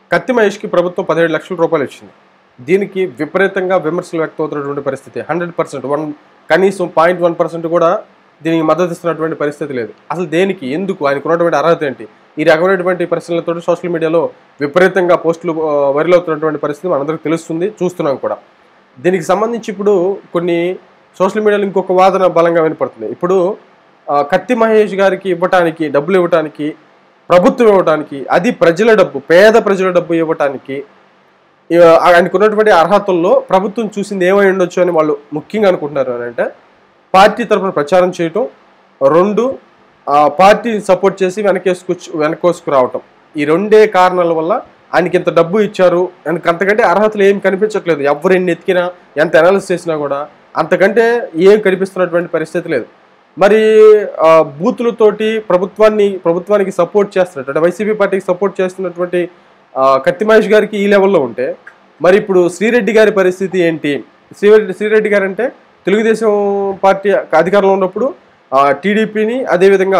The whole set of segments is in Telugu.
కత్తి మహేష్కి ప్రభుత్వం పదిహేడు లక్షల రూపాయలు ఇచ్చింది దీనికి విపరీతంగా విమర్శలు వ్యక్తమవుతున్నటువంటి పరిస్థితి హండ్రెడ్ పర్సెంట్ వన్ కనీసం పాయింట్ వన్ పర్సెంట్ కూడా దీనికి మద్దతు ఇస్తున్నటువంటి పరిస్థితి లేదు అసలు దేనికి ఎందుకు ఆయనకు ఉన్నటువంటి అర్హత ఏంటి ఈ రకమైనటువంటి పరిస్థితులతో సోషల్ మీడియాలో విపరీతంగా పోస్టులు ఆ, వైరల్ అవుతున్నటువంటి పరిస్థితి మనందరికీ తెలుస్తుంది చూస్తున్నాం కూడా దీనికి సంబంధించి ఇప్పుడు కొన్ని సోషల్ మీడియాలో ఇంకొక వాదన బలంగా వినపడుతుంది ఇప్పుడు ఆ, కత్తి మహేష్ గారికి ఇవ్వటానికి డబ్బులు ఇవ్వటానికి ప్రభుత్వం ఇవ్వటానికి అది ప్రజల డబ్బు పేద ప్రజల డబ్బు ఇవ్వటానికి ఇక ఆయనకు ఉన్నటువంటి అర్హతల్లో ప్రభుత్వం చూసింది ఏమై ఉండొచ్చు అని వాళ్ళు ముఖ్యంగా అనుకుంటున్నారు అని అంటే పార్టీ తరఫున ప్రచారం చేయటం రెండు ఆ పార్టీని సపోర్ట్ చేసి వెనకేసుకొచ్చు వెనకోసుకురావటం ఈ రెండే కారణాల వల్ల ఆయనకి ఇంత డబ్బు ఇచ్చారు ఆయనకి అంతకంటే అర్హతలు ఏం కనిపించట్లేదు ఎవరు ఎన్ని ఎతికినా ఎంత అనాలిసిస్ చేసినా కూడా అంతకంటే ఏం కనిపిస్తున్నటువంటి పరిస్థితి లేదు మరి ఆ, బూతులతోటి ప్రభుత్వాన్ని ప్రభుత్వానికి సపోర్ట్ చేస్తున్నట్టు అంటే వైసీపీ పార్టీకి సపోర్ట్ చేస్తున్నటువంటి ఆ, కత్తి మహేష్ గారికి ఈ లెవెల్లో ఉంటే మరి ఇప్పుడు శ్రీరెడ్డి గారి పరిస్థితి ఏంటి శ్రీరెడ్డి శ్రీరెడ్డి గారు అంటే తెలుగుదేశం పార్టీ అధికారంలో ఉన్నప్పుడు ఆ, టీడీపీని అదేవిధంగా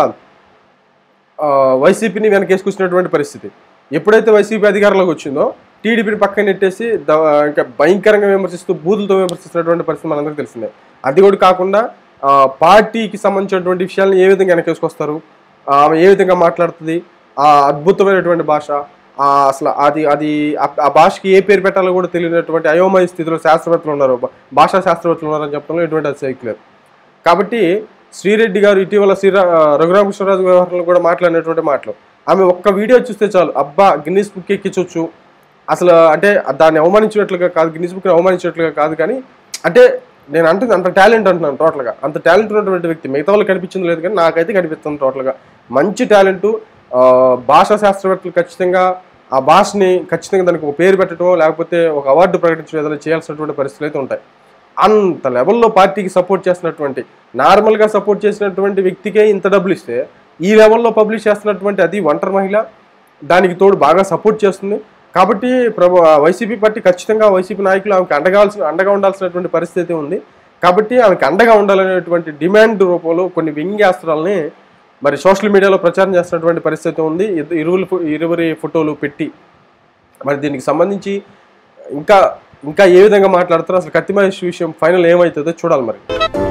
ఆ, వైసీపీని వెనకేసుకొచ్చినటువంటి పరిస్థితి ఎప్పుడైతే వైసీపీ అధికారంలోకి వచ్చిందో టీడీపీని పక్కన నెట్టేసి ద- ఇంకా భయంకరంగా విమర్శిస్తూ బూతులతో విమర్శిస్తున్నటువంటి పరిస్థితి మనందరికీ తెలిసిందే అది కూడా కాకుండా ఆ, పార్టీకి సంబంధించినటువంటి విషయాలను ఏ విధంగా వెనకేసుకొస్తారు ఆ, ఆమె ఏ విధంగా మాట్లాడుతుంది ఆ అద్భుతమైనటువంటి భాష ఆ, అసలు అది అది ఆ- ఆ భాషకి ఏ పేరు పెట్టాలో కూడా తెలియనటువంటి అయోమయ స్థితిలో శాస్త్రవేత్తలు ఉన్నారు భా- భాషా శాస్త్రవేత్తలు ఉన్నారని చెప్పడంలో ఎటువంటి అతిశయక్తి లేదు కాబట్టి శ్రీరెడ్డి గారు ఇటీవల శ్రీ రఘురామకృష్ణరాజు వ్యవహారంలో కూడా మాట్లాడినటువంటి మాటలు ఆమె ఒక్క వీడియో చూస్తే చాలు అబ్బా గిన్నీస్ బుక్ ఎక్కించవచ్చు అసలు అంటే దాన్ని అవమానించినట్లుగా కాదు గిన్నీస్ బుక్ని అవమానించినట్లుగా కాదు కానీ అంటే నేను అంటుంది అంత టాలెంట్ అంటున్నాను టోటల్గా అంత టాలెంట్ ఉన్నటువంటి వ్యక్తి మిగతా వాళ్ళకి కనిపించింది లేదు కానీ నాకైతే కనిపిస్తుంది టోటల్గా మంచి టాలెంట్ భాషా శాస్త్రవేత్తలు ఖచ్చితంగా ఆ భాషని ఖచ్చితంగా దానికి ఒక పేరు పెట్టడం లేకపోతే ఒక అవార్డు ప్రకటించడం ఏదైనా చేయాల్సినటువంటి పరిస్థితులు అయితే ఉంటాయి అంత లెవెల్లో పార్టీకి సపోర్ట్ చేసినటువంటి నార్మల్గా సపోర్ట్ చేసినటువంటి వ్యక్తికే ఇంత డబ్బులు ఇస్తే ఈ లెవెల్లో పబ్లిష్ చేస్తున్నటువంటి అది ఒంటరి మహిళ దానికి తోడు బాగా సపోర్ట్ చేస్తుంది కాబట్టి ప్రభు వైసీపీ పార్టీ ఖచ్చితంగా వైసీపీ నాయకులు ఆమెకు అండగాల్సిన అండగా ఉండాల్సినటువంటి పరిస్థితి ఉంది కాబట్టి ఆమెకు అండగా ఉండాలనేటువంటి డిమాండ్ రూపంలో కొన్ని వ్యంగ్యాస్త్రాలని మరి సోషల్ మీడియాలో ప్రచారం చేస్తున్నటువంటి పరిస్థితి ఉంది ఇరు- ఇరువురు ఫో- ఇరువురి ఫోటోలు పెట్టి మరి దీనికి సంబంధించి ఇంకా ఇంకా ఏ విధంగా మాట్లాడతారో అసలు కత్తి మహేష్ విషయం ఫైనల్ ఏమవుతుందో చూడాలి మరి